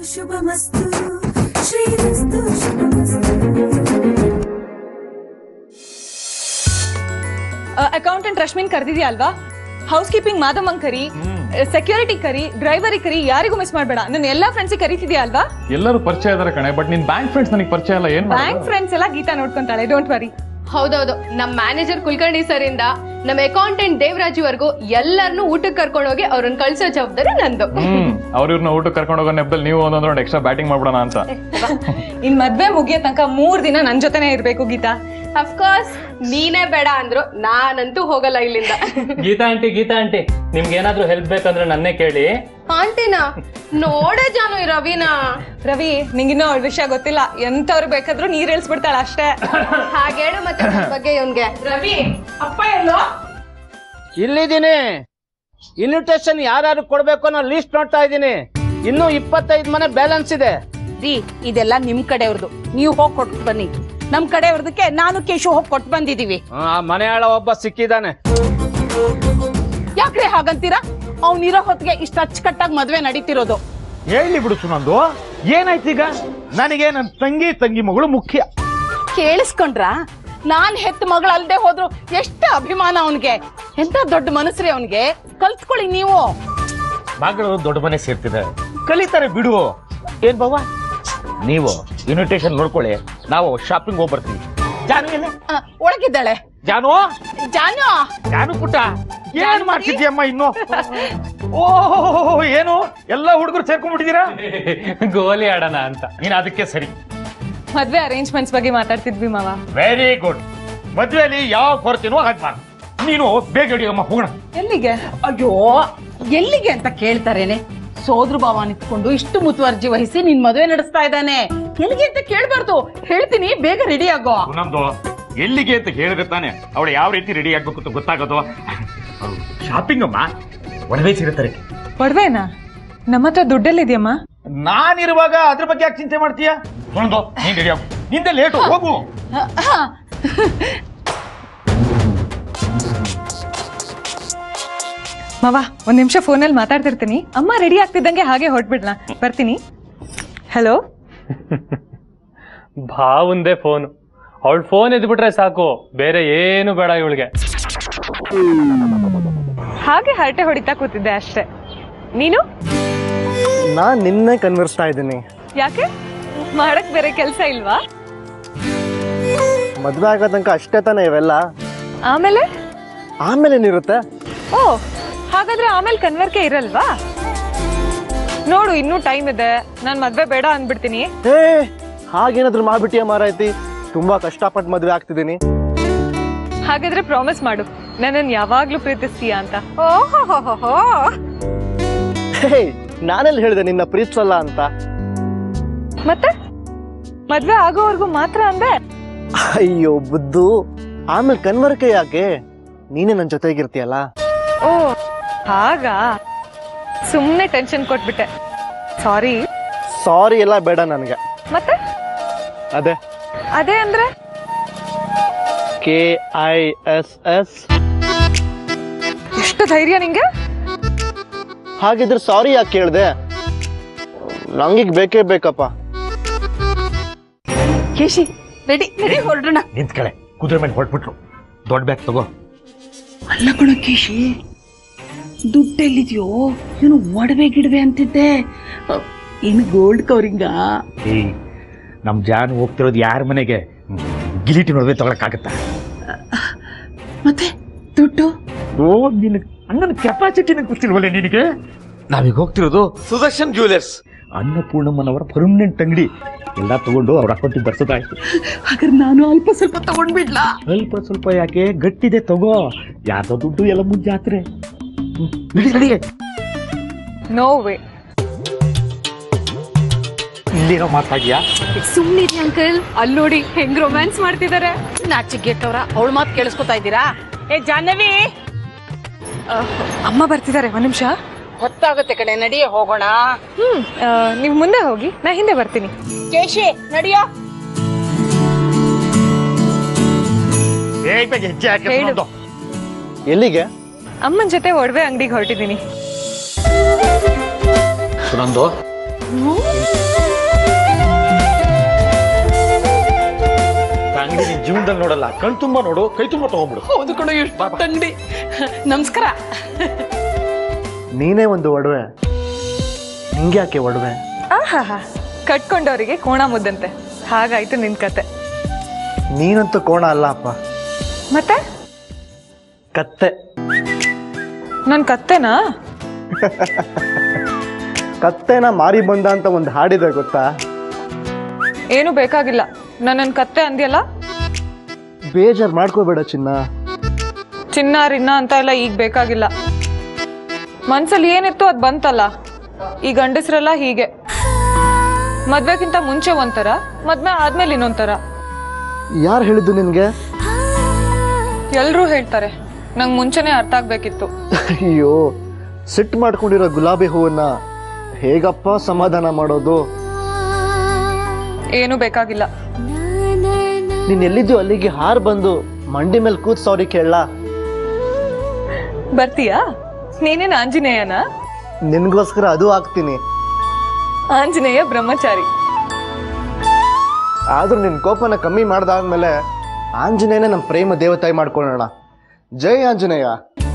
ಶುಭಮಸ್ತು ಶ್ರೀರಸ್ತು ಶುಭಮಸ್ತು accountant ರಶ್ಮಿನ್ ಕರೆದಿದ್ಯಾ ಅಲ್ವಾ ಹೌಸ್ ಕೀಪಿಂಗ್ ಮಾಧವನ್ ಕರಿ ಸೆಕ್ಯೂರಿಟಿ ಕರಿ ಡ್ರೈವರಿ ಕರಿ ಯಾರಿಗೂ ಮಿಸ್ ಮಾಡಬೇಡ ನನ್ನ ಎಲ್ಲಾ ಫ್ರೆಂಡ್ಸಿಗೆ ಕರಿತಿದ್ಯಾ ಅಲ್ವಾ ಎಲ್ಲರೂ ಪರಿಚಯ ಇದಾರೆ ಕಣೆ ಬಟ್ ನಿನ್ ಬ್ಯಾಂಕ್ ಫ್ರೆಂಡ್ಸ್ ನನಗೆ ಪರಿಚಯ ಇಲ್ಲ ಏನ್ ಬ್ಯಾಂಕ್ ಫ್ರೆಂಡ್ಸ್ ಎಲ್ಲ ಗೀತಾ ನೋಡ್ಕೊಂತಾಳೆ ಡೋಂಟ್ ವರಿ ಹೌದೌದು ನಮ್ ಮ್ಯಾನೇಜರ್ ಕುಲಕರ್ಣಿ ಸರ್ ಇಂದ ನಮ್ ಅಕೌಂಟೆಂಟ್ ದೇವರಾಜುವರೆಗೂ ಎಲ್ಲರನ್ನೂ ಊಟಕ್ಕೆ ಕರ್ಕೊಂಡೋಗಿ ಅವ್ರನ್ನ ಕಳ್ಸೋ ಜವಾಬ್ದಾರಿ ನಂದು ಹ್ಮ್ ಅವ್ರ ಇವ್ರನ್ನ ಊಟಕ್ಕೆ ಕರ್ಕೊಂಡು ಹೋಗೋ ನೆಪದಲ್ಲಿ ನೀವು ಒಂದೊಂದ್ ರೌಂಡ್ ಎಕ್ಸ್ಟ್ರಾ ಬ್ಯಾಟಿಂಗ್ ಮಾಡ್ಬಿಡೋಣ ಅಂತ ಇನ್ ಮದ್ವೆ ಮುಗಿಯೋ ತನಕ ಮೂರ್ ದಿನ ನನ್ ಜೊತೆನೆ ಇರ್ಬೇಕು ಗೀತಾ ಅಫ್ಕೋರ್ಸ್ ನೀನೇ ಬೇಡ ಅಂದ್ರು ನಾನಂತೂ ಹೋಗಲ್ಲ ಇಲ್ಲಿಂದ ಗೀತಾ ಆಂಟಿ ಗೀತಾ ಆಂಟಿ ನಿಮ್ಗೆ ಏನಾದ್ರೂ ಹೆಲ್ಪ್ ಬೇಕಂದ್ರೆ ನನ್ನೇ ಕೇಳಿ ಆಂಟಿನ ನೋಡೆ ಜಾನು ಈ ರವಿನ ರವಿ ನಿಂಗಿನ್ನೂ ಅವಳ ವಿಷಯ ಗೊತ್ತಿಲ್ಲ ಎಂತವ್ರು ಬೇಕಾದ್ರೂ ನೀರ್ ಇಳಿಸ್ಬಿಡ್ತಾಳ ಅಷ್ಟೇ ಹಾಗೇಳು ಮತ್ತೆ ನನ್ ಬಗ್ಗೆ ಇವನ್ಗೆ ರವಿ ಅಪ್ಪ ಎಲ್ಲೋ ಇಲ್ಲಿದ್ದೀನಿ ಇನ್ವಿಟೇಷನ್ ಯಾರ್ಯಾರು ಕೊಡ್ಬೇಕು ಅನ್ನೋ ಲಿಸ್ಟ್ ನೋಡ್ತಾ ಇದ್ದೀನಿ ಇನ್ನೂ ಇಪ್ಪತ್ತೈದು ಮನೆ ಬ್ಯಾಲೆನ್ಸ್ ಇದೆ ರೀ ಇದೆಲ್ಲ ನಿಮ್ ಕಡೆಯವ್ರದ್ದು ನೀವು ಹೋಗಿ ಕೊಟ್ಟು ಬನ್ನಿ ನಮ್ ಕಡೆಯವ್ರದಕ್ಕೆ ನಾನು ಕೇಶು ಹೋಗಿ ಕೊಟ್ಟು ಬಂದಿದೀವಿ ಆ ಮನೆಯಾಳ ಒಬ್ಬ ಸಿಕ್ಕಿದ್ದಾನೆ ಯಾಕ್ರಿ ಹಾಗಂತೀರಾ ಅವ್ನಿರೋ ಹೊತ್ತಿಗೆ ಇಷ್ಟ ಅಚ್ಚುಕಟ್ಟಾಗಿ ಮದ್ವೆ ನಡೀತಿರೋದು ಹೇಳಿ ಬಿಡು ಸುನಂದು ಏನಾಯ್ತೀಗ ನನಗೆ ನನ್ನ ತಂಗಿ ತಂಗಿ ಮಗಳು ಮುಖ್ಯ ಕೇಳಿಸ್ಕೊಂಡ್ರ ನಾನ್ ಹೆತ್ತ ಮಗಳು ಅಲ್ದೆ ಹೋದ್ರು ಎಷ್ಟು ಅಭಿಮಾನ ಅವನ್ಗೆ ಎಂತ ದೊಡ್ಡ ಮನಸ್ರಿ ಅವನ್ಗೆ ಕಲ್ತ್ಕೊಳ್ಳಿ ನೀವು ಮಗಳು ದೊಡ್ಡ ಮನೆ ಸೇರ್ತಿದೆ ಕಲಿತಾರೆ ಬಿಡು ಏನ್ ಬಾವ ನೀವು ಇನ್ವಿಟೇಷನ್ ನೋಡ್ಕೊಳ್ಳಿ ನಾವು ಶಾಪಿಂಗ್ ಹೋಗಿ ಬರ್ತೀವಿ ಜಾನು ಎಲ್ಲ ಆ, ಒಳಗಿದ್ದಾಳೆ ಜಾನು ಜಾನು ಜಾನು ಪುಟ್ಟ ಏನ್ ಮಾಡ್ತಿದ್ಯಮ್ಮ ಇನ್ನು ಓ ಏನು ಎಲ್ಲ ಹುಡುಗರು ಸೇರ್ಕೊಂಡ್ಬಿಟ್ಟಿದ್ದೀರಾ ಗೋಲಿ ಆಡೋಣ ಅಂತ ನೀನ್ ಅದಕ್ಕೆ ಸರಿ ಮದ್ವೆ ಅರೇಂಜ್ಮೆಂಟ್ಸ್ ಬಗ್ಗೆ ಮಾತಾಡ್ತಿದ್ವಿ ಮಾವ ವೆರಿ ಗುಡ್ ಮದ್ವೆಯಲ್ಲಿ ಯಾವ ಕೊರತೆನೂ ಆಗ್ಬಾರ್ದು ನೀನು ಬೇಗ ಹಿಡಿಯಮ್ಮ ಹೋಗೋಣ ಎಲ್ಲಿಗೆ ಅಯ್ಯೋ ಎಲ್ಲಿಗೆ ಅಂತ ಕೇಳ್ತಾರೇನೆ ಸೋದ್ರ ಭಾವ ನಿಂತ್ಕೊಂಡು ಇಷ್ಟು ಮುತುವರ್ಜಿ ವಹಿಸಿ ನಿನ್ ಮದುವೆ ನಡೆಸ್ತಾ ಇದ್ದಾನೆ ಎಲ್ಲಿಗೆ ಅಂತ ಕೇಳ್ಬಾರ್ದು ಹೇಳ್ತೀನಿ ಬೇಗ ರೆಡಿ ಆಗೋ ನಮ್ದು ಎಲ್ಲಿಗೆ ಅಂತ ಹೇಳಿದ್ರೆ ತಾನೆ ಅವಳು ಯಾವ ರೀತಿ ರೆಡಿ ಆಗ್ಬೇಕು ಅಂತ ಗೊತ್ತಾಗೋದು ಶಾಪಿಂಗ್ ಅಮ್ಮ ಒಡವೆ ಸಿಗುತ್ತಾರೆ ಒಡವೆನಾ ನಮ್ಮ ಹತ್ರ ದುಡ್ಡೆಲ್ಲಿದ್ಯಮ್ಮ ನಾನಿರುವಾಗ ಅದ್ರ ಬಗ್ಗೆ ಯಾಕೆ ಚಿಂತೆ ಮಾಡ್ತೀಯ ಒಂದು ನೀನ್ ರೆಡಿ ಆಗು ನಿಂದೆ ಲೇಟು ಹೋಗು ಮಾವ ಒಂದ್ ನಿಮಿಷ ಫೋನಲ್ಲಿ ಮಾತಾಡ್ತಿರ್ತೀನಿ ಅಮ್ಮ ರೆಡಿ ಆಗ್ತಿದ್ದಂಗೆ ಹಾಗೆ ಹೊಟ್ಬಿಡ್ಲ ಬರ್ತೀನಿ ಹಲೋ ಭಾವಂದೇ ಫೋನ್ ಅವಳ ಫೋನ್ ಎದ್ಬಿಟ್ರೆ ಸಾಕು ಬೇರೆ ಏನು ಬೇಡ ಇವಳಿಗೆ ಹಾಗೆ ಹರಟೆ ಹೊಡಿತಾ ಕೂತಿದ್ದೆ ಅಷ್ಟೇ ನೀನು ನಾನ್ ನಿನ್ನೆ ಕನ್ವರ್ಸ್ತಾ ಇದ್ದೀನಿ ಯಾಕೆ ಮಾಡಕ್ ಬೇರೆ ಕೆಲಸ ಇಲ್ವಾ ಮದ್ವೆ ಆಗೋ ತನಕ ಅಷ್ಟೇ ತಾನೇ ಇವೆಲ್ಲ ಆಮೇಲೆ ಆಮೇಲೆ ಏನಿರುತ್ತೆ ಓ ಹಾಗಾದ್ರೆ ಆಮೇಲೆ ಕನ್ವರ್ಕೆ ಇರಲ್ವಾ ನೋಡು ಇನ್ನೂ ಟೈಮ್ ಇದೆ ನಾನ್ ಮದ್ವೆ ಬೇಡ ಅಂದ್ಬಿಡ್ತೀನಿ ಏ ಹಾಗೇನಾದ್ರೂ ಮಾಡ್ಬಿಟ್ಟಿಯ ಮಾರಾಯ್ತಿ ತುಂಬಾ ಕಷ್ಟಪಟ್ಟು ಮದ್ವೆ ಆಗ್ತಿದ್ದೀನಿ ಹಾಗಾದ್ರೆ ಪ್ರಾಮಿಸ್ ಮಾಡು ನನ್ನನ್ ಯಾವಾಗ್ಲೂ ಪ್ರೀತಿಸ್ತೀಯಾ ಅಂತ ಓಹೋ ಹೇ ನಾನೆಲ್ಲಿ ಹೇಳಿದೆ ನಿನ್ನ ಪ್ರೀತಿಸಲ್ಲ ಅಂತ ಮತ್ತೆ ಮದ್ವೆ ಆಗೋವರೆಗೂ ಮಾತ್ರ ಅಂದೆ ಅಯ್ಯೋ ಬುದ್ದು ಆಮೇಲೆ ಕನ್ವರ್ಕೆ ಯಾಕೆ ನೀನೇ ನನ್ನ ಜೊತೆಗಿರ್ತೀಯಲ್ಲ ಓ ಹಾಗಾ ಸುಮ್ನೆ ಟೆನ್ಷನ್ ಕೊಟ್ಬಿಟ್ಟೆ ಸಾರಿ ಸಾರಿ ಎಲ್ಲ ಬೇಡ ನನಗೆ ಮತ್ತೆ ಅದೇ ಅದೇ ಅಂದ್ರೆ ಕೆ ಐ ಎಸ್ ಎಸ್ ಎಷ್ಟು ಧೈರ್ಯ ನಿಂಗೆ ಹಾಗಿದ್ರೆ ಸಾರಿ ಯಾಕೆ ಕೇಳ್ದೆ ನಂಗೀಗ ಬೇಕೇ ಬೇಕಪ್ಪ ಕೇಶಿ ರೆಡಿ ರೆಡಿ ಹೊರಡೋಣ ನಿಂತ್ಕಳೆ ಕುದುರೆ ಮೇಲೆ ಹೊಟ್ಬಿಟ್ರು ದೊಡ್ಡ ಬ್ಯಾಗ್ ತಗೋ ಅಲ್ಲ ಕಣ ಕೇಶಿ ದುಡ್ಡೆಲ್ಲಿದ್ಯೋ ಏನು ಒಡವೆ ಗಿಡವೆ ಅಂತಿದ್ದೆ ಏನು ಗೋಲ್ಡ್ ಕವರಿಂಗ ಏಯ್ ನಮ್ ಜಾನ್ ಹೋಗ್ತಿರೋದು ಯಾರ ಮನೆಗೆ ಗಿಲಿಟಿ ನಡುವೆ ತಗೊಳಕ್ಕಾಗತ್ತಾ ಮತ್ತೆ ದುಡ್ಡು ಓ ನಿನ್ ಅಣ್ಣನ ಕೆಪಾಸಿಟಿ ಗೊತ್ತಿಲ್ವಲ್ಲ ನಿನಗೆ ನಾವೀಗ ಹೋಗ್ತಿರೋದು ಸುದರ್ಶನ್ ಜ್ಯುವೆಲರ್ಸ್ ಅನ್ನಪೂರ್ಣಮ್ಮನವರ ಪರ್ಮನೆಂಟ್ ಅಂಗಡಿ ಎಲ್ಲ ತಗೊಂಡು ಅವ್ರ ಅಕೌಂಟಿಗೆ ಬರ್ಸೋದಾಯ್ತು ಹಾಗಾದ್ರೆ ನಾನು ಅಲ್ಪ ಸ್ವಲ್ಪ ತಗೊಂಡ್ಬಿಡ್ಲಾ ಸ್ವಲ್ಪ ಸ್ವಲ್ಪ ಯಾಕೆ ಗಟ್ಟಿದೆ ತಗೋ ಯಾರ್ದೋ ದುಡ್ಡು ಎಲ್ಲ ಮುಂಜೆ ಜಾತ್ರೆ ಹ್ಮ್, ನಡಿ ನಡಿ ನೋ ವೇ ಇಲ್ಲಿರೋ ಮಾತಾಡ್ಯಾ ಸುಮ್ನಿರಿ ಅಂಕಲ್ ಅಲ್ಲಿ ನೋಡಿ ಹೆಂಗ್ ರೊಮ್ಯಾನ್ಸ್ ಮಾಡ್ತಿದಾರೆ ನಾಚಿಗೆಟ್ಟವ್ರ ಅವಳ ಮಾತು ಕೇಳಿಸ್ಕೊತಾ ಇದ್ದೀರಾ ಏ ಜಾಹ್ನವಿ ಅಮ್ಮ ಬರ್ತಿದ್ದಾರೆ ಒಂದ್ ನಿಮಿಷ ಹೊತ್ತಾಗುತ್ತೆ ಕಡೆ ನಡಿಯೇ ಹೋಗೋಣ ಹ್ಮ್ ಆ, ನೀವ್ ಮುಂದೆ ಹೋಗಿ ನಾ ಹಿಂದೆ ಬರ್ತೀನಿ ಕೇಶಿ ನಡಿಯೋ ಬೇಗ ಬೇಗ ಹೆಜ್ಜೆ ಹಾಕಿ ಹೇಳು. ಸುನಂದು. ಎಲ್ಲಿಗೆ ಅಮ್ಮನ ಜೊತೆ ಒಡವೆ ಅಂಗಡಿಗೆ ಹೊರಟಿದ್ದೀನಿ ಸುನಂದು ಅಂಗಡಿ ನಿನ್ ಜೀವನದಲ್ಲಿ ನೋಡಲ್ಲ ಕಣ್ ತುಂಬಾ ನೋಡು ಕೈ ತುಂಬಾ ತಗೊಂಡ್ಬಿಡು ಹೌದು ಕಣೋ ಎಷ್ಟು ಅಂಗಡಿ ನಮಸ್ಕಾರ ನೀನೇ ಒಂದು ಒಡವೆ ನಿಂಗೆ ಯಾಕೆ ಒಡವೆ ಆಹಾಹಾ ಕಟ್ಕೊಂಡವರಿಗೆ ಕೋಣ ಮುದ್ದಂತೆ ಹಾಗಾಯ್ತು ನಿನ್ ಕತೆ ನೀನಂತೂ ಕೋಣ ಅಲ್ಲ ಅಪ್ಪ ಮತ್ತೆ ಕತ್ತೆ ನನ್ ಕತ್ತೆನಾ ಕತ್ತೆನ ಮಾರಿ ಬಂದ ಅಂತ ಒಂದು ಹಾಡಿದೆ ಗೊತ್ತಾ ಏನು ಬೇಕಾಗಿಲ್ಲ ನನ್ನನ್ ಕತ್ತೆ ಅಂದ್ಯಲ್ಲ ಬೇಜಾರ್ ಮಾಡ್ಕೋಬೇಡ ಚಿನ್ನ ಚಿನ್ನ ರಿನ್ನ ಅಂತ ಎಲ್ಲ ಈಗ ಬೇಕಾಗಿಲ್ಲ ಮನ್ಸಲ್ಲಿ ಏನಿತ್ತು ಅದ್ ಬಂತಲ್ಲ ಈ ಗಂಡಸ್ರೆಲ್ಲ ಹೀಗೆ ಮದ್ವೆಗಿಂತ ಮುಂಚೆ ಒಂಥರ ಮದ್ವೆ ಆದ್ಮೇಲೆ ಇನ್ನೊಂಥರ ಯಾರು ಹೇಳಿದ್ದು ನಿನ್ಗೆ ಎಲ್ರೂ ಹೇಳ್ತಾರೆ ನಂಗೆ ಮುಂಚೆನೆ ಅರ್ಥ ಆಗ್ಬೇಕಿತ್ತು ಅಯ್ಯೋ ಸಿಟ್ಟು ಮಾಡ್ಕೊಂಡಿರೋ ಗುಲಾಬಿ ಹೂವನ್ನ ಹೇಗಪ್ಪ ಸಮಾಧಾನ ಮಾಡೋದು ಏನು ಬೇಕಾಗಿಲ್ಲ ನೀನ್ ಎಲ್ಲಿದ್ದು ಅಲ್ಲಿಗೆ ಹಾರ್ ಬಂದು ಮಂಡಿ ಮೇಲೆ ಕೂತ್ ಸಾರಿ ಕೇಳಲ್ಲ ಬರ್ತೀಯಾ ನೀನೇನ್ ಆಂಜನೇಯನ ನಿನ್ಗೋಸ್ಕರ ಅದು ಆಗ್ತೀನಿ ಆಂಜನೇಯ ಬ್ರಹ್ಮಚಾರಿ ಆದ್ರೂ ನಿನ್ ಕೋಪನ ಕಮ್ಮಿ ಮಾಡ್ದಾದ್ಮೇಲೆ ಆಂಜನೇಯನೇ ನಮ್ಮ ಪ್ರೇಮ ದೇವತಾಯಿ ಮಾಡ್ಕೊಳ್ಳೋಣ ಜೈ ಆಂಜನೇಯ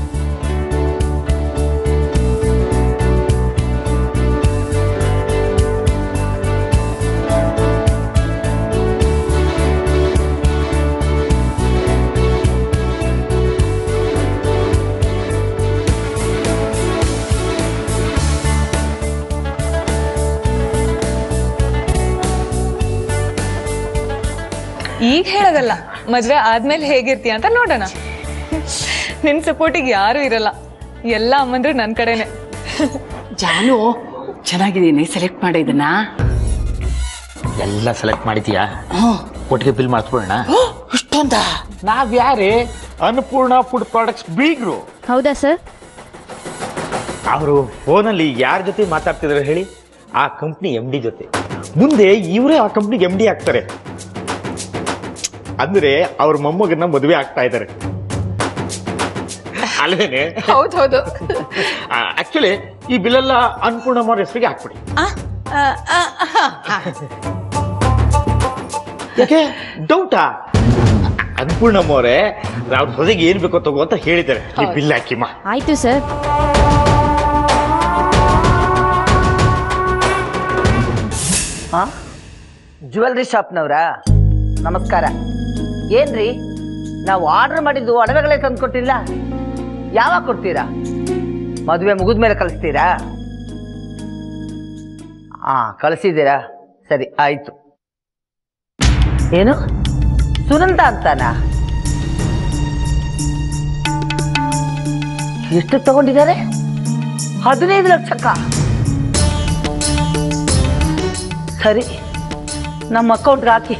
ಈಗ ಹೇಳೋದಲ್ಲ ಮದ್ವೆ ಆದ್ಮೇಲೆ ಹೇಗಿರ್ತೀಯ ಅಂತ ನೋಡೋಣ ನಿನ್ ಸಪೋರ್ಟಿಗೆ ಯಾರು ಇರಲ್ಲ ಎಲ್ಲ ಅಮ್ಮಂದ್ರು ನನ್ ಕಡೆನೆ ಜಾನು ಚೆನ್ನಾಗಿದ್ದೀನಿ ಸೆಲೆಕ್ಟ್ ಮಾಡಿದನ ಎಲ್ಲ ಸೆಲೆಕ್ಟ್ ಮಾಡಿದ್ಯಾ ಒಟ್ಟಿಗೆ ಬಿಲ್ ಮಾಡಿಸ್ಬಿಡೋಣ ಇಷ್ಟೊಂದ ನಾವ್ ಯಾರೇ ಅನ್ನಪೂರ್ಣ ಫುಡ್ ಪ್ರಾಡಕ್ಟ್ಸ್ ಬೀಗ್ರು ಹೌದಾ ಸರ್ ಅವರು ಫೋನಲ್ಲಿ ಯಾರ ಜೊತೆ ಮಾತಾಡ್ತಿದಾರೆ ಹೇಳಿ ಆ ಕಂಪ್ನಿ ಎಮ್ ಡಿ ಜೊತೆ ಮುಂದೆ ಇವರೇ ಆ ಕಂಪ್ನಿಗೆ ಎಮ್ ಡಿ ಆಗ್ತಾರೆ ಅಂದ್ರೆ ಅವ್ರ ಮೊಮ್ಮಗನ್ನ ಮದುವೆ ಆಗ್ತಾ ಇದ್ದಾರೆ ಅಲ್ವೇನೆ ಹೌದು ಹೌದು ಆಕ್ಚುಲಿ ಈ ಬಿಲ್ ಎಲ್ಲ ಅನ್ನಪೂರ್ಣ ಅವ್ರ ಹೆಸರಿಗೆ ಹಾಕ್ಬಿಡಿ ಯಾಕೆ ಡೌಟಾ ಅನ್ನಪೂರ್ಣಮ್ಮ ಅವರೇ ಅವ್ರ ಹೊಸಗೆ ಏನ್ ಬೇಕೋ ತಗೋ ಅಂತ ಹೇಳಿದ್ದಾರೆ ಈ ಬಿಲ್ ಹಾಕಿಮ್ಮ ಆಯ್ತು ಸರ್ ಜ್ಯುವೆಲ್ರಿ ಶಾಪ್ನವ್ರಾ ನಮಸ್ಕಾರ ಏನ್ರಿ ನಾವು ಆರ್ಡರ್ ಮಾಡಿದ್ದು ಒಡವೆಗಳೇ ತಂದು ಕೊಟ್ಟಿಲ್ಲ ಯಾವಾಗ ಕೊಡ್ತೀರಾ ಮದುವೆ ಮುಗಿದ್ಮೇಲೆ ಕಳಿಸ್ತೀರಾ ಹಾ ಕಳಿಸಿದ್ದೀರಾ ಸರಿ ಆಯ್ತು ಏನು ಸುನಂದ ಅಂತಾನ ಎಷ್ಟು ತಗೊಂಡಿದ್ದಾರೆ ಹದಿನೈದು ಲಕ್ಷಕ್ಕ ಸರಿ ನಮ್ಮ ಅಕೌಂಟ್ಗೆ ಹಾಕಿ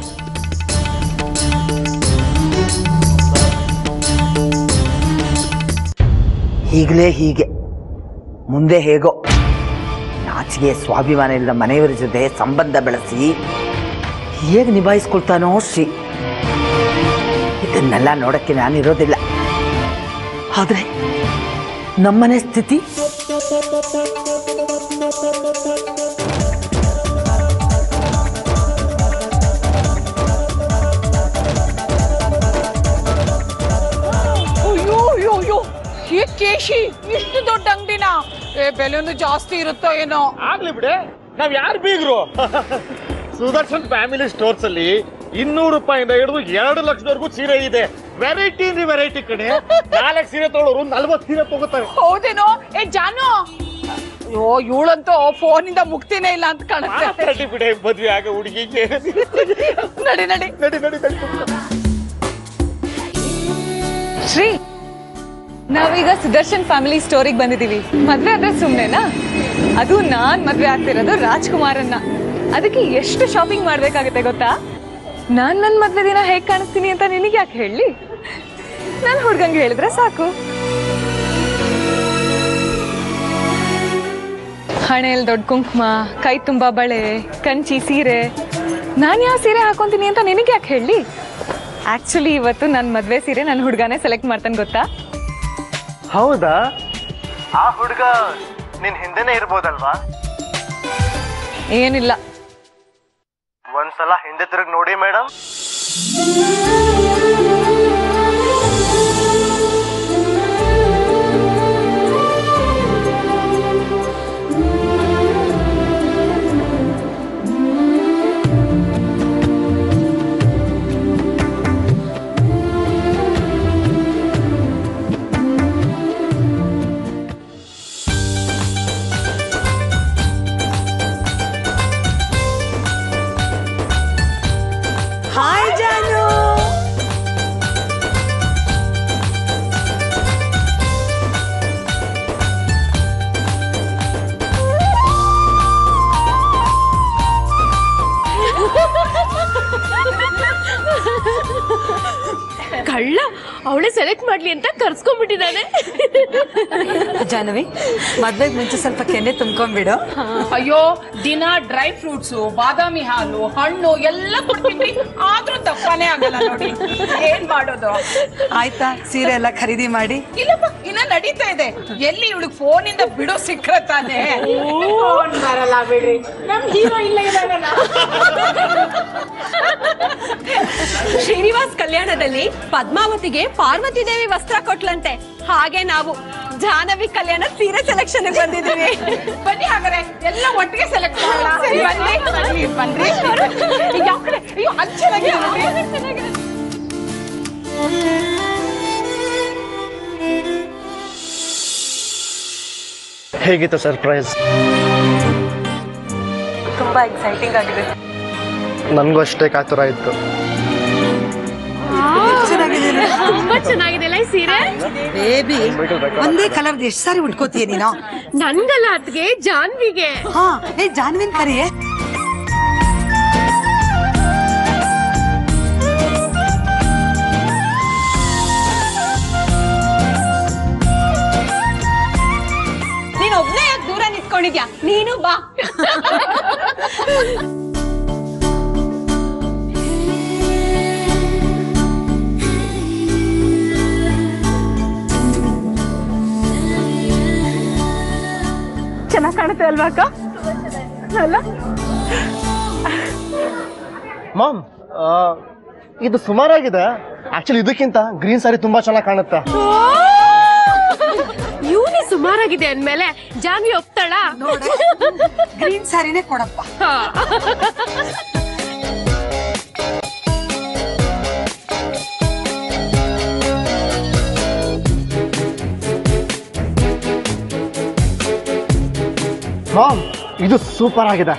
ಈಗಲೇ ಹೀಗೆ ಮುಂದೆ ಹೇಗೋ ನಾಚಿಗೆ ಸ್ವಾಭಿಮಾನ ಇಲ್ಲದ ಮನೆಯವರ ಜೊತೆ ಸಂಬಂಧ ಬೆಳೆಸಿ ಹೇಗೆ ನಿಭಾಯಿಸ್ಕೊಳ್ತಾನೋ ಶ್ರೀ ಇದನ್ನೆಲ್ಲ ನೋಡಕ್ಕೆ ನಾನಿರೋದಿಲ್ಲ ಆದ್ರೆ ನಮ್ಮನೆ ಸ್ಥಿತಿ ಅಯ್ಯೋ ಅಯ್ಯೋ ಅಯ್ಯೋ ಏ ಕೇಶಿ ಇಷ್ಟು ದೊಡ್ಡ ಅಂಗಡಿನ ಏ ಬೆಲೆನೂ ಜಾಸ್ತಿ ಇರುತ್ತೋ ಏನೋ ಆಗ್ಲಿ ಬಿಡೆ ನಾವ್ ಯಾರು ಬೀಗ್ರು ಸುದರ್ಶನ್ ಫ್ಯಾಮಿಲಿ ಸ್ಟೋರ್ಸ್ ಅಲ್ಲಿ ಇನ್ನೂರು ರೂಪಾಯಿಂದ ಹಿಡಿದು ಎರಡು ಲಕ್ಷದವರೆಗೂ ಸೀರೆ ಇದೆ ವೆರೈಟಿ ಅಂದ್ರೆ ವೆರೈಟಿ ಕಡೆ ನಾಲ್ಕು ಸೀರೆ ತಗೊಳ್ಳೋರು ನಲ್ವತ್ತು ಸೀರೆ ತಗೋತಾರೆ ಹೌದೇನೋ ಏ ಜಾನು ಅಯ್ಯೋ ಇವಳಂತೂ ಫೋನಿಂದ ಮುಕ್ತಿನೇ ಇಲ್ಲ ಅಂತ ಕಾಣುತ್ತೆ ಮಾತಾಡಿ ಬಿಡೆ ಮದ್ವೆ ಆಗ ಹುಡುಗಿಗೆ ನಡಿ ನಡಿ ನಡಿ ನಡಿ ನಡಿ ಶ್ರೀ ನಾವೀಗ ಸುದರ್ಶನ್ ಫ್ಯಾಮಿಲಿ ಸ್ಟೋರಿಗೆ ಬಂದಿದೀವಿ ಮದ್ವೆ ಆದ್ರೆ ಸುಮ್ನೆನಾ ಅದು ನಾನ್ ಮದ್ವೆ ಆಗ್ತಿರೋದು ರಾಜ್ಕುಮಾರನ್ನ ಅದಕ್ಕೆ ಎಷ್ಟು ಶಾಪಿಂಗ್ ಮಾಡ್ಬೇಕಾಗತ್ತೆ ಗೊತ್ತಾ ನಾನ್ ನನ್ ಮದ್ವೆ ದಿನ ಹೇಗ್ ಕಾಣಿಸ್ತೀನಿ ಅಂತ ನಿನಗೆ ಯಾಕೆ ಹೇಳಿ ನಾನ್ ಹುಡ್ಗಂಗೆ ಹೇಳಿದ್ರೆ ಸಾಕು ಹಣೆಯಲ್ಲಿ ದೊಡ್ಡ ಕುಂಕುಮ ಕೈ ತುಂಬಾ ಬಳೆ ಕಂಚಿ ಸೀರೆ ನಾನು ಯಾವ ಸೀರೆ ಹಾಕೊಂತೀನಿ ಅಂತ ನಿನಗೆ ಯಾಕೆ ಹೇಳಿ ಆಕ್ಚುಲಿ ಇವತ್ತು ನನ್ನ ಮದ್ವೆ ಸೀರೆ ನನ್ನ ಹುಡುಗನೇ ಸೆಲೆಕ್ಟ್ ಮಾಡ್ತಾನೆ ಗೊತ್ತಾ ಹೌದಾ ಆ ಹುಡುಗ ನಿನ್ ಹಿಂದೆನೆ ಇರ್ಬೋದಲ್ವಾ ಏನಿಲ್ಲ ಒಂದ್ಸಲ ಹಿಂದೆ ತಿರುಗಿ ನೋಡಿ ಮೇಡಮ್ ಹಾಯ್ ಜಾನು ಕಳ್ಳ ಅವಳೆ ಸೆಲೆಕ್ಟ್ ಮಾಡ್ಲಿ ಅಂತ ಕರ್ಸ್ಕೊಂಡ್ಬಿಟ್ಟಿದ್ದಾನೆ ಜಾನವಿ ಮದ್ವೆಗ್ ಮುಂಚೆ ಸ್ವಲ್ಪ ಕೆನೆ ತುಂಬ್ಕೊಂಡ್ಬಿಡು ಅಯ್ಯೋ ದಿನ ಡ್ರೈ ಫ್ರೂಟ್ಸು ಬಾದಾಮಿ ಹಾಲು ಹಣ್ಣು ಎಲ್ಲ ಕೊಡ್ತೀನಿ ಆದ್ರೂ ದಪ್ಪನೇ ಆಗಲ್ಲ ನೋಡಿ ಏನ್ ಮಾಡೋದು ಆಯ್ತಾ ಸೀರೆ ಎಲ್ಲ ಖರೀದಿ ಮಾಡಿ ಇಲ್ಲಪ್ಪ ಇನ್ನ ನಡೀತಾ ಇದೆ ಎಲ್ಲಿ ಇವಳಿಗೆ ಫೋನ್ ಇಂದ ಬಿಡೋ ಸಿಕ್ಕ್ರ ತಾನೆ ಫೋನ್ ಬರಲ್ಲ ಬಿಡ್ರಿ ನಮ್ ಹೀರೋ ಇಲ್ಲ ಇದಾಗಲ್ಲ ಶ್ರೀನಿವಾಸ್ ಕಲ್ಯಾಣದಲ್ಲಿ ಪದ್ಮಾವತಿಗೆ ಪಾರ್ವತಿ ದೇವಿ ವಸ್ತ್ರ ಕೊಟ್ಲಂತೆ ಹಾಗೆ ನಾವು ಜಾಹ್ನವಿ ಕಲ್ಯಾಣ ಸೀರೆ ಸೆಲೆಕ್ಷನ್ ಬಂದಿದ್ದೀವಿ ಬನ್ನಿ ಹಾಗಾದ್ರೆ ಎಲ್ಲ ಒಟ್ಟಿಗೆ ಸೆಲೆಕ್ಟ್ ಮಾಡೋಣ ಬನ್ನಿ ಬನ್ನಿ ಬನ್ರಿ ಯಾವ ಕಡೆ ಅಯ್ಯೋ ಅಲ್ಲಿ ಚೆನ್ನಾಗಿದೆ ನೋಡ್ರಿ. ಹೇಗಿತ್ತು ಸರ್ಪ್ರೈಸ್ ತುಂಬಾ ಎಕ್ಸೈಟಿಂಗ್ ಆಗಿದೆ ನನಗೂ ಅಷ್ಟೇ ಕಾತುರ ಇತ್ತು ತುಂಬಾ ಚೆನ್ನಾಗಿದೆ ಈ ಸೀರೆ ಬೇಬಿ ಒಂದೇ ಕಲರ್ ಎಷ್ಟು ಸಾರಿ ಉಟ್ಕೋತೀಯ ನೀನು ನನ್ಗಲ್ಲ ಅತ್ಗೆ ಜಾನ್ವಿಗೆ ಹಾ ಏ ಜಾನ್ವಿನ್ ಕರಿಯೇ ನೀನ್ ಒಬ್ನೇ ಯಾಕೆ ದೂರ ನಿಂತ್ಕೊಂಡಿದ್ಯಾ ನೀನು ಬಾ ಚೆನ್ನಾಗ್ ಕಾಣುತ್ತೆ ಅಲ್ವಾ ಅಕ್ಕ ಅಲ್ಲ ಮಾಮ್ ಇದು ಸುಮಾರಾಗಿದೆ ಆಕ್ಚುಲಿ ಇದಕ್ಕಿಂತ ಗ್ರೀನ್ ಸಾರಿ ತುಂಬಾ ಚೆನ್ನಾಗಿ ಕಾಣುತ್ತೆ ಇವನೇ ಸುಮಾರಾಗಿದೆ ಅಂದ್ಮೇಲೆ ಜಾನ್ವಿ ಒಪ್ತಾಳ ಗ್ರೀನ್ ಸಾರಿನೇ ಕೊಡಪ್ಪ ಮಾಮ್ ಇದು ಸೂಪರ್ ಆಗಿದೆ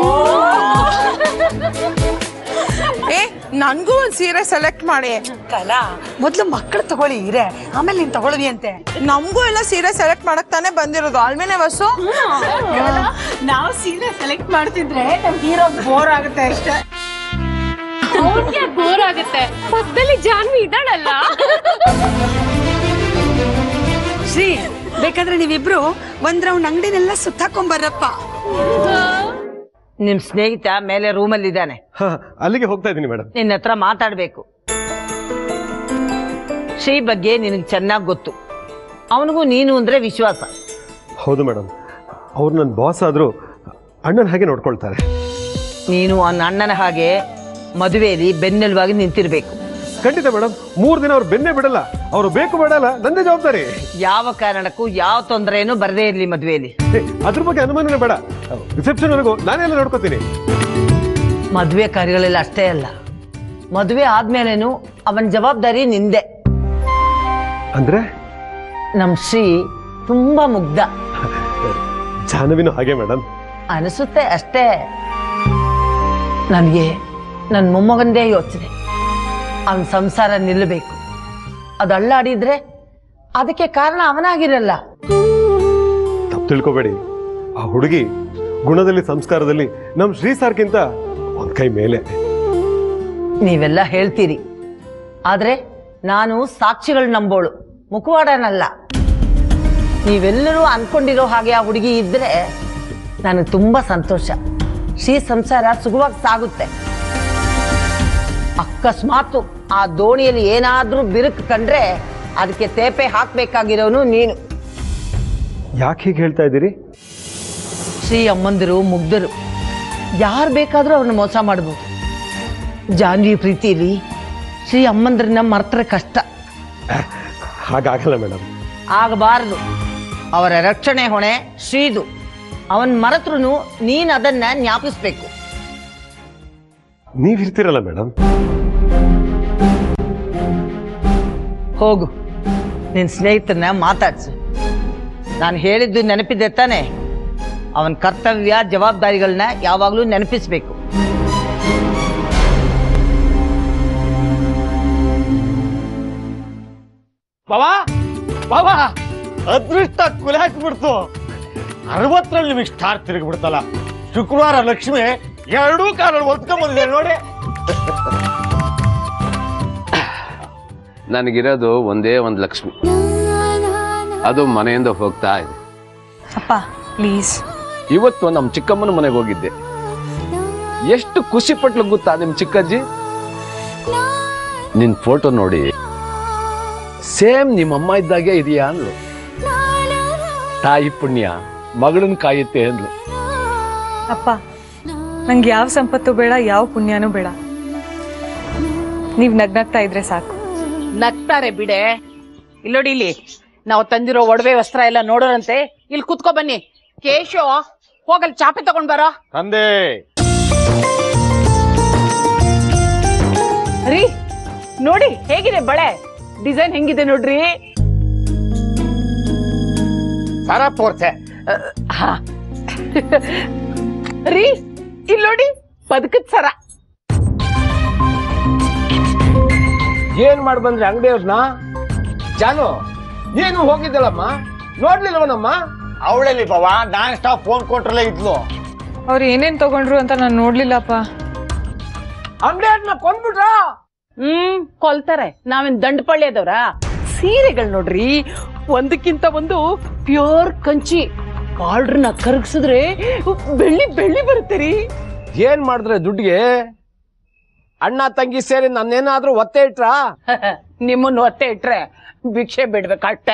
ಏ ನನ್ಗೂ ಒಂದ್ ಸೀರೆ ಸೆಲೆಕ್ಟ್ ಮಾಡಿ ಕಲಾ ಮೊದ್ಲು ಮಕ್ಕಳು ತಗೊಳ್ಳಿ ಇರೆ ಆಮೇಲೆ ನೀನ್ ತಗೊಳ್ವಿ ಅಂತೆ ನಮಗೂ ಎಲ್ಲ ಸೀರೆ ಸೆಲೆಕ್ಟ್ ಮಾಡಕ್ ತಾನೇ ಬಂದಿರೋದು ಆಲ್ಮೇನೆ ಬಸ್ಸು ನಾವು ಸೀರೆ ಸೆಲೆಕ್ಟ್ ಮಾಡ್ತಿದ್ರೆ ನಮ್ ಹೀರೋ ಬೋರ್ ಆಗುತ್ತೆ ಅಷ್ಟೇ ಅವ್ರಿಗೆ ಬೋರ್ ಆಗುತ್ತೆ ಪಕ್ಕದಲ್ಲಿ ಜಾನ್ವಿ ಇದ್ದಾಳಲ್ಲ ಶ್ರೀ ಬೇಕಾದ್ರೆ ನೀವಿಬ್ರು ಒಂದ್ ರೌಂಡ್ ಅಂಗಡಿನೆಲ್ಲ ಸುತ್ತಾಕೊಂಬರ್ರಪ್ಪ ನಿಮ್ ಸ್ನೇಹಿತ ಮೇಲೆ ರೂಮಲ್ಲಿ ಇದ್ದಾನೆ ಅಲ್ಲಿಗೆ ಹೋಗ್ತಾ ಇದ್ದೀನಿ ಮೇಡಮ್ ನಿನ್ನ ಹತ್ರ ಮಾತಾಡ್ಬೇಕು ಶ್ರೀ ಬಗ್ಗೆ ನಿನಗೆ ಚೆನ್ನಾಗಿ ಗೊತ್ತು ಅವನಿಗೂ ನೀನು ಅಂದ್ರೆ ವಿಶ್ವಾಸ ಹೌದು ಮೇಡಮ್ ಅವ್ರು ನನ್ನ ಬಾಸ್ ಆದರೂ ಅಣ್ಣನ ಹಾಗೆ ನೋಡ್ಕೊಳ್ತಾರೆ ನೀನು ಅವನ ಅಣ್ಣನ ಹಾಗೆ ಮದುವೆಯಲ್ಲಿ ಬೆನ್ನೆಲುವಾಗಿ ನಿಂತಿರ್ಬೇಕು ಖಂಡಿತ ಮೇಡಮ್ ಮೂರು ದಿನ ಅವ್ರು ಬೆನ್ನೆ ಬಿಡಲ್ಲ ಅವರು ಬೇಕು ಬೇಡಲ್ಲ ನಂದೇ ಜವಾಬ್ದಾರಿ ಯಾವ ಕಾರಣಕ್ಕೂ ಯಾವ ತೊಂದರೆನೂ ಬರದೇ ಇರಲಿ ಮದುವೆಯಲ್ಲಿ ಏ, ಅದ್ರ ಬಗ್ಗೆ ಅನುಮಾನನೇ ಬೇಡ ರಿಸೆಪ್ಷನ್ ವರೆಗೂ ನಾನೆಲ್ಲ ನೋಡ್ಕೋತೀನಿ ಮದುವೆ ಕಾರ್ಯಗಳೆಲ್ಲ ಅಷ್ಟೇ ಅಲ್ಲ ಮದುವೆ ಆದ್ಮೇಲೇನು ಅವನ ಜವಾಬ್ದಾರಿ ನಿಂದೆ ಅಂದ್ರೆ ನಮ್ ಶ್ರೀ ತುಂಬಾ ಮುಗ್ಧ ಜಾಹ್ನವಿನೂ ಹಾಗೆ ಮೇಡಮ್ ಅನಿಸುತ್ತೆ ಅಷ್ಟೇ ನನಗೆ ನನ್ನ ಮೊಮ್ಮಗಂದೇ ಯೋಚನೆ ಅವನ ಸಂಸಾರ ನಿಲ್ಲಬೇಕು ಅದು ಅಳ್ಳಾಡಿದ್ರೆ ಅದಕ್ಕೆ ಕಾರಣ ಅವನಾಗಿರಲ್ಲ ತಪ್ಪು ತಿಳ್ಕೊಬೇಡಿ ಆ ಹುಡುಗಿ ಗುಣದಲ್ಲಿ ಸಂಸ್ಕಾರದಲ್ಲಿ ನಮ್ಮ ಶ್ರೀ ಸಾರ್ಗಿಂತ ಒಂದ್ ಕೈ ಮೇಲೆ ನೀವೆಲ್ಲ ಹೇಳ್ತೀರಿ ಆದ್ರೆ ನಾನು ಸಾಕ್ಷಿಗಳು ನಂಬೋಳು ಮುಖವಾಡನಲ್ಲ ನೀವೆಲ್ಲರೂ ಅನ್ಕೊಂಡಿರೋ ಹಾಗೆ ಆ ಹುಡುಗಿ ಇದ್ರೆ ನನಗೆ ತುಂಬಾ ಸಂತೋಷ ಶ್ರೀ ಸಂಸಾರ ಸುಖವಾಗಿ ಸಾಗುತ್ತೆ ಅಕಸ್ಮಾತ್ ಆ ದೋಣಿಯಲ್ಲಿ ಏನಾದ್ರೂ ಬಿರುಕು ಕಂಡ್ರೆ ಅದಕ್ಕೆ ತೇಪೆ ಹಾಕ್ಬೇಕಾಗಿರೋನು ನೀನು ಯಾಕೆ ಹೀಗೆ ಹೇಳ್ತಾ ಇದ್ದೀರಿ ಶ್ರೀ ಅಮ್ಮಂದಿರು ಮುಗ್ಧರು ಯಾರು ಬೇಕಾದರೂ ಅವ್ರನ್ನ ಮೋಸ ಮಾಡ್ಬೋದು ಜಾನ್ವಿ ಪ್ರೀತಿಲಿ ಶ್ರೀ ಅಮ್ಮಂದ್ರನ್ನ ಮರ್ತರೆ ಕಷ್ಟ ಹಾಗಾಗಲ್ಲ ಮೇಡಮ್ ಆಗಬಾರದು ಅವರ ರಕ್ಷಣೆ ಹೊಣೆ ಶ್ರೀದು ಅವನ್ ಮರೆತ್ರು ನೀನ್ ಅದನ್ನ ಜ್ಞಾಪಿಸ್ಬೇಕು ನೀವಿರ್ತೀರಲ್ಲ ಮೇಡಮ್ ಹೋಗು ನಿನ್ ಸ್ನೇಹಿತರನ್ನ ಮಾತಾಡ್ಸು ನಾನು ಹೇಳಿದ್ದು ನೆನಪಿದೆ ತಾನೆ ಅವನ ಕರ್ತವ್ಯ ಜವಾಬ್ದಾರಿಗಳನ್ನ ಯಾವಾಗಲೂ ನೆನಪಿಸ್ಬೇಕು ಬಾವಾ ಬಾವಾ ಅದೃಷ್ಟ ಕುಲೆ ಹಾಕ್ಬಿಡ್ತು ಅರವತ್ತರಲ್ಲಿ ನಿಮಗೆ ಸ್ಟಾರ್ ತಿರುಗ್ಬಿಡ್ತಲ್ಲ ಶುಕ್ರವಾರ ಲಕ್ಷ್ಮಿ ಎರಡೂ ಕಾರಲ್ಲಿ ಒತ್ಕೊಂಡ್ ಬಂದಿದೆ ನೋಡಿ ನನಗಿರೋದು ಒಂದೇ ಒಂದು ಲಕ್ಷ್ಮಿ ಅದು ಮನೆಯಿಂದ ಹೋಗ್ತಾ ಇದೆ ಅಪ್ಪ ಪ್ಲೀಸ್ ಇವತ್ತು ನಮ್ಮ ಚಿಕ್ಕಮ್ಮನ ಮನೆಗೆ ಹೋಗಿದ್ದೆ ಎಷ್ಟು ಖುಷಿ ಪಟ್ಲು ಗೊತ್ತಾ ನಿಮ್ ಚಿಕ್ಕಜ್ಜಿ ನಿನ್ ಫೋಟೋ ನೋಡಿ ಸೇಮ್ ನಿಮ್ಮ ಅಮ್ಮ ಇದ್ದಾಗೆ ಇದೆಯಾ ಅಂದ್ಲು ತಾಯಿ ಪುಣ್ಯ ಮಗಳನ್ ಕಾಯುತ್ತೆ ಅಂದ್ಲು ಅಪ್ಪ ನಂಗೆ ಯಾವ ಸಂಪತ್ತು ಬೇಡ ಯಾವ ಪುಣ್ಯನೂ ಬೇಡ ನೀವ್ ನಗ್ನಗ್ತಾ ಇದ್ರೆ ಸಾಕು ನಗ್ತಾರೆ ಬಿಡೆ ಇಲ್ಲೋಡಿ ಇಲ್ಲಿ ನಾವು ತಂದಿರೋ ಒಡವೆ ವಸ್ತ್ರ ಎಲ್ಲ ನೋಡೋರಂತೆ ಇಲ್ಲಿ ಕುತ್ಕೋ ಬನ್ನಿ ಕೇಶು ಹೋಗಲ್ ಚಾಪೆ ತಗೊಂಡ್ ಬರೋ ತಂದೆ ರೀ ನೋಡಿ ಹೇಗಿದೆ ಬಳೆ ಡಿಸೈನ್ ಹೆಂಗಿದೆ ನೋಡ್ರಿ ಸರ ತೋರ್ಸೆ ಹಾ. ರೀ ಇಲ್ಲಿ ನೋಡಿ ಬದುಕದ್ ಸರ ಏನ್ ಮಾಡಿ ಬಂದ್ರಿ ಅಂಗಡಿಯವ್ರನ್ನ ಜಾನು ನೀನು ಹೋಗಿದ್ದಲ್ಲಮ್ಮ ನೋಡ್ಲಿಲ್ವನಮ್ಮ ಅವಳಲ್ಲಿ ಬಾವಾ ನಾನ್ ಸ್ಟಾಪ್ ಫೋನ್ ಕೊಟ್ರಲ್ಲೇ ಇದ್ಲು ಅವ್ರು ಏನೇನ್ ತಗೊಂಡ್ರು ಅಂತ ನಾನು ನೋಡ್ಲಿಲ್ಲಪ್ಪ ಅಂಗಡಿಯವ್ರನ್ನ ಕೊಂದ್ಬಿಟ್ರ ಹ್ಮ್ ಕೊಲ್ತಾರೆ ನಾವೇನ್ ದಂಡಪಳ್ಳಿಯದವ್ರ ಸೀರೆಗಳು ನೋಡ್ರಿ ಒಂದಕ್ಕಿಂತ ಒಂದು ಪ್ಯೂರ್ ಕಂಚಿ ಕಾಲ್ಡ್ರನ್ನ ಕರಗಿಸಿದ್ರೆ ಬೆಳ್ಳಿ ಬೆಳ್ಳಿ ಬರುತ್ತೆ ರೀ ಏನ್ ಮಾಡಿದ್ರೆ ದುಡ್ಡಿಗೆ ಅಣ್ಣ ತಂಗಿ ಸೇರಿ ನನ್ನೇನಾದ್ರೂ ಒತ್ತೆ ಇಟ್ರಾ ನಿಮ್ಮನ್ನ ಒತ್ತೆ ಇಟ್ರೆ ಭಿಕ್ಷೆ ಬಿಡ್ಬೇಕಷ್ಟೆ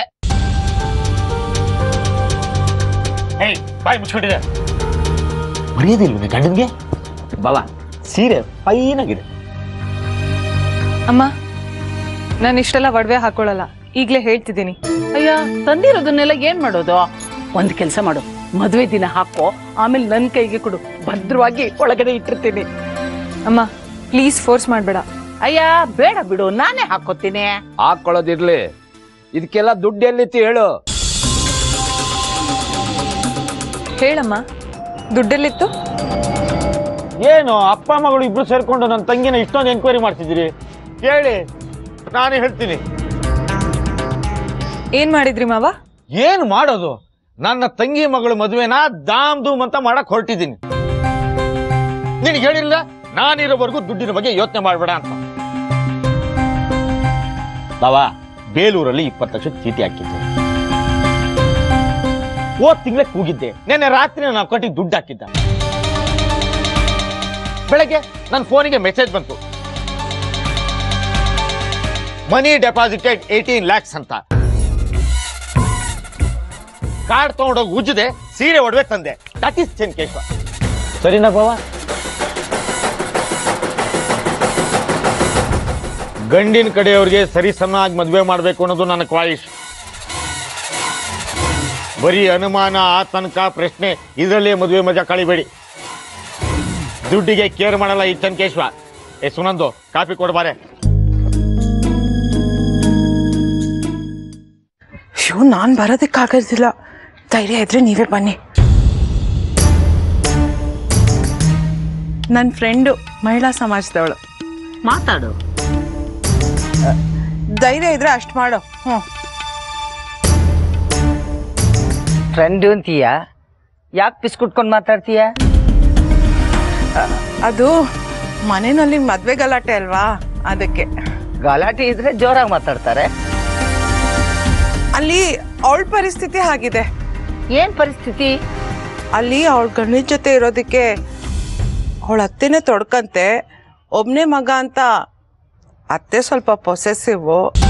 ಏಯ್ ಬಾಯ್ ಮುಚ್ಕೊಂಡಿದೆ ಮರ್ಯಾದಿಲ್ವ ಗಂಡನ್ಗೆ ಬಾವ ಸೀರೆ ಫೈನ್ ಆಗಿದೆ ಅಮ್ಮ ನಾನು ಇಷ್ಟೆಲ್ಲ ಒಡವೆ ಹಾಕೊಳ್ಳಲ್ಲ ಈಗ್ಲೇ ಹೇಳ್ತಿದ್ದೀನಿ ಅಯ್ಯ ತಂದಿರೋದನ್ನೆಲ್ಲ ಏನ್ ಮಾಡೋದು ಒಂದ್ ಕೆಲ್ಸ ಮಾಡು ಮದ್ವೆ ದಿನ ಹಾಕೋ ಆಮೇಲೆ ನನ್ ಕೈಗೆ ಕೊಡು ಭದ್ರವಾಗಿ ಒಳಗಡೆ ಇಟ್ಟಿರ್ತೀನಿ ಅಮ್ಮ ಪ್ಲೀಸ್ ಫೋರ್ಸ್ ಮಾಡ್ಬೇಡ ಅಯ್ಯ ಬೇಡ ಬಿಡು ನಾನೇ ಹಾಕೋತೀನಿ ಹಾಕೊಳ್ಳೋದಿರ್ಲಿ ಇದಕ್ಕೆಲ್ಲ ದುಡ್ಡು ಎಲ್ಲಿತ್ತು ಹೇಳು ಹೇಳಮ್ಮ ದುಡ್ಡೆಲ್ಲಿತ್ತು ಏನು ಅಪ್ಪ ಮಗಳು ಇಬ್ರು ಸೇರ್ಕೊಂಡು ನನ್ನ ತಂಗಿನ ಇಷ್ಟೊಂದು ಎಂಕ್ವೈರಿ ಮಾಡ್ತಿದ್ದೀರಿ ಕೇಳಿ ನಾನೇ ಹೇಳ್ತೀನಿ ಏನ್ ಮಾಡಿದ್ರಿ ಮಾವ ಏನ್ ಮಾಡೋದು ನನ್ನ ತಂಗಿ ಮಗಳು ಮದುವೆನ ದಾಮ್ ಧೂಮ್ ಅಂತ ಮಾಡಕ್ ಹೊರಟಿದ್ದೀನಿ ನಿನಗೆ ಹೇಳಿಲ್ಲ ನಾನಿರೋವರೆಗೂ ದುಡ್ಡಿನ ಬಗ್ಗೆ ಯೋಚನೆ ಮಾಡಬೇಡ ಅಂತ ಬಾವಾ ಬೇಲೂರಲ್ಲಿ ಇಪ್ಪತ್ತು ಲಕ್ಷ ಚೀಟಿ ಹಾಕಿದ್ದೆ ಹೋದ್ ತಿಂಗಳೇ ಕೂಗಿದ್ದೆ ನಿನ್ನೆ ರಾತ್ರಿ ನಾನು ಕೊಟ್ಟಿಗೆ ದುಡ್ಡು ಹಾಕಿದ್ದ ಬೆಳಗ್ಗೆ ನನ್ನ ಫೋನಿಗೆ ಮೆಸೇಜ್ ಬಂತು ಮನಿ ಡೆಪಾಸಿಟೆಡ್ ಏಯ್ಟೀನ್ ಲ್ಯಾಕ್ಸ್ ಅಂತ ಕಾರ್ಡ್ ತಗೊಂಡೋಗಿ ಉಜ್ಜದೆ ಸೀರೆ ಒಡವೆ ತಂದೆ ದಟ್ ಇಸ್ ಚೆನ್ಕೇಶ್ವರ ಸರಿನಾ ಬಾವ ಗಂಡಿನ ಕಡೆಯವ್ರಿಗೆ ಸರಿ ಸಮನಾಗಿ ಮದುವೆ ಮಾಡಬೇಕು ಅನ್ನೋದು ನನ್ನ ಕ್ವಾಯಿಶ್ ಬರೀ ಅನುಮಾನ ಆತಂಕ ಪ್ರಶ್ನೆ ಇದರಲ್ಲೇ ಮದುವೆ ಮಜಾ ಕಳಿಬೇಡಿ ದುಡ್ಡಿಗೆ ಕೇರ್ ಮಾಡಲ್ಲ ಈ ಚನ್ಕೇಶ್ವ ಏ ಸುನಂದು ಕಾಫಿ ಕೊಡ್ಬಾರೆ ಅಯ್ಯೋ ನಾನ್ ಬರೋದಕ್ಕಾಗೋದಿಲ್ಲ ಧೈರ್ಯ ಇದ್ರೆ ನೀವೇ ಬನ್ನಿ ನನ್ನ ಫ್ರೆಂಡು ಮಹಿಳಾ ಸಮಾಜದವಳು ಮಾತಾಡು ಧೈರ್ಯ ಇದ್ರೆ ಅಷ್ಟು ಮಾಡು ಹ್ಞೂ ಫ್ರೆಂಡು ಅಂತೀಯ ಯಾಕೆ ಪಿಸ್ಕುಟ್ಕೊಂಡು ಮಾತಾಡ್ತೀಯ ಅದು ಮನೆಯಲ್ಲಿ ಮದ್ವೆ ಗಲಾಟೆ ಅಲ್ವಾ ಅದಕ್ಕೆ ಗಲಾಟೆ ಇದ್ರೆ ಜೋರಾಗಿ ಮಾತಾಡ್ತಾರೆ ಅಲ್ಲಿ ಅವಳ ಪರಿಸ್ಥಿತಿ ಆಗಿದೆ ಏನ್ ಪರಿಸ್ಥಿತಿ ಅಲ್ಲಿ ಅವಳ ಗಂಡನ ಜೊತೆ ಇರೋದಕ್ಕೆ ಅವಳ ಅತ್ತೆನೇ ತೊಡ್ಕಂತೆ ಒಬ್ನೇ ಮಗ ಅಂತ ಅತ್ತೆ ಸ್ವಲ್ಪ ಪೊಸೆಸಿವ್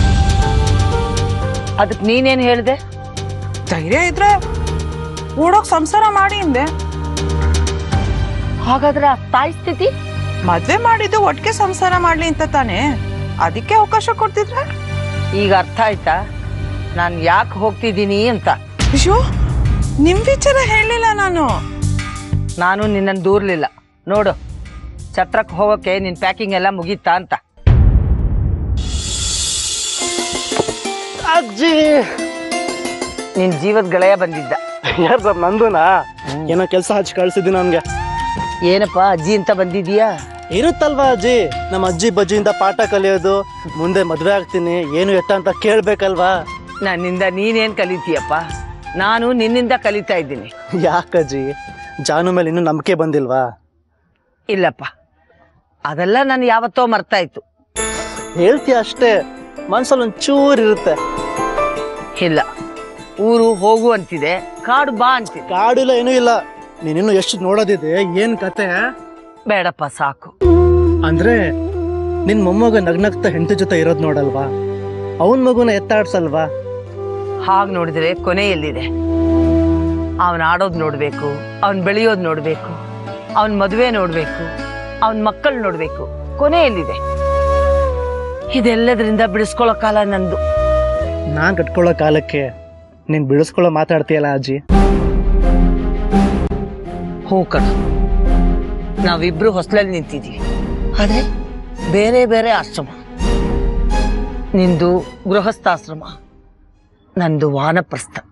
ಅದಕ್ಕೆ ನೀನೇನು ಹೇಳಿದೆ ಧೈರ್ಯ ಇದ್ರೆ ಓಡೋಕ್ ಸಂಸಾರ ಮಾಡಿ ಹಿಂದೆ ಹಾಗಾದ್ರೆ ಆ ತಾಯಿ ಸ್ಥಿತಿ ಮದ್ವೆ ಮಾಡಿದ್ದು ಒಟ್ಟಿಗೆ ಸಂಸಾರ ಮಾಡ್ಲಿ ಅಂತ ತಾನೇ ಅದಕ್ಕೆ ಅವಕಾಶ ಕೊಡ್ತಿದ್ರ ಈಗ ಅರ್ಥ ಆಯ್ತಾ ನಾನು ಯಾಕೆ ಹೋಗ್ತಿದ್ದೀನಿ ಅಂತ ಅಯ್ಯೋ ನಿಮ್ ವಿಚಾರ ಹೇಳಿಲ್ಲ ನಾನು ನಾನು ನಿನ್ನನ್ನು ದೂರ್ಲಿಲ್ಲ ನೋಡು ಛತ್ರಕ್ಕೆ ಹೋಗೋಕೆ ನಿನ್ ಪ್ಯಾಕಿಂಗ್ ಎಲ್ಲ ಮುಗೀತಾ ಅಂತ ಅಜ್ಜಿ ನಿನ್ ಜೀವದ ಗೆಳೆಯ ಬಂದಿದ್ದ ಯಾರು ಸರ್ ನಂದುನಾ ಏನೋ ಕೆಲಸ ಹಚ್ಚಿ ಕಳ್ಸಿದ್ದೀನಿ ನನ್ಗೆ ಏನಪ್ಪ ಅಜ್ಜಿ ಅಂತ ಬಂದಿದೀಯಾ ಇರುತ್ತಲ್ವಾ ಅಜ್ಜಿ ನಮ್ಮ ಅಜ್ಜಿ ಬಜ್ಜಿಯಿಂದ ಪಾಠ ಕಲಿಯೋದು ಮುಂದೆ ಮದ್ವೆ ಆಗ್ತೀನಿ ಏನು ಎತ್ತ ಅಂತ ಕೇಳ್ಬೇಕಲ್ವಾ ನನ್ನಿಂದ ನೀನೇನ್ ಕಲಿತೀಯಪ್ಪ ನಾನು ನಿನ್ನಿಂದ ಕಲಿತಾ ಇದ್ದೀನಿ ಯಾಕಜ್ಜಿ ಜಾನು ಮೇಲೆ ಇನ್ನೂ ನಂಬಿಕೆ ಬಂದಿಲ್ವಾ ಇಲ್ಲಪ್ಪ ಅದೆಲ್ಲ ನಾನು ಯಾವತ್ತೋ ಮರ್ತಾಯ್ತು ಹೇಳ್ತೀಯ ಅಷ್ಟೇ ಮನ್ಸಲ್ಲಿ ಒಂಚೂರು ಇರುತ್ತೆ ಇಲ್ಲ ಊರು ಹೋಗು ಅಂತಿದೆ ಕಾಡು ಬಾ ಅಂತಿದೆ ಕಾಡು ಇಲ್ಲ ಏನೂ ಇಲ್ಲ ನೀನಿನ್ನು ಎಷ್ಟು ನೋಡೋದಿದೆ ಏನ್ ಕತೆ ಬೇಡಪ್ಪ ಸಾಕು ಅಂದ್ರೆ ನಿನ್ ಮೊಮ್ಮಗ ನಗ್ನಗ್ತಾ ಹೆಂಡತಿ ಜೊತೆ ಇರೋದ್ ನೋಡಲ್ವಾ ಅವನ್ ಮಗುನ ಎತ್ತಾಡ್ಸಲ್ವಾ ಹಾಗೆ ನೋಡಿದ್ರೆ ಕೊನೆ ಎಲ್ಲಿದೆ ಅವನ್ ಆಡೋದ್ ನೋಡ್ಬೇಕು ಅವನ್ ಬೆಳೆಯೋದ್ ನೋಡ್ಬೇಕು ಅವನ್ ಮದುವೆ ನೋಡ್ಬೇಕು ಅವನ್ ಮಕ್ಕಳು ನೋಡ್ಬೇಕು ಕೊನೆ ಎಲ್ಲಿದೆ ಇದೆಲ್ಲದರಿಂದ ಬಿಡಿಸ್ಕೊಳ್ಳೋ ಕಾಲ ನಂದು ನಾನ್ ಕಟ್ಕೊಳ್ಳೋ ಕಾಲಕ್ಕೆ ನೀನ್ ಬಿಡಿಸ್ಕೊಳ್ಳೋ ಮಾತಾಡ್ತೀಯಲ್ಲ ಅಜ್ಜಿ ಹೂ ಕಣ ನಾವಿಬ್ರು ಹೊಸ್ಲಲ್ಲಿ ನಿಂತಿದ್ದೀವಿ ಆದ್ರೆ ಬೇರೆ ಬೇರೆ ಆಶ್ರಮ ನಿಂದು ಗೃಹಸ್ಥಾಶ್ರಮ ನಂದು ವಾನಪ್ರಸ್ಥ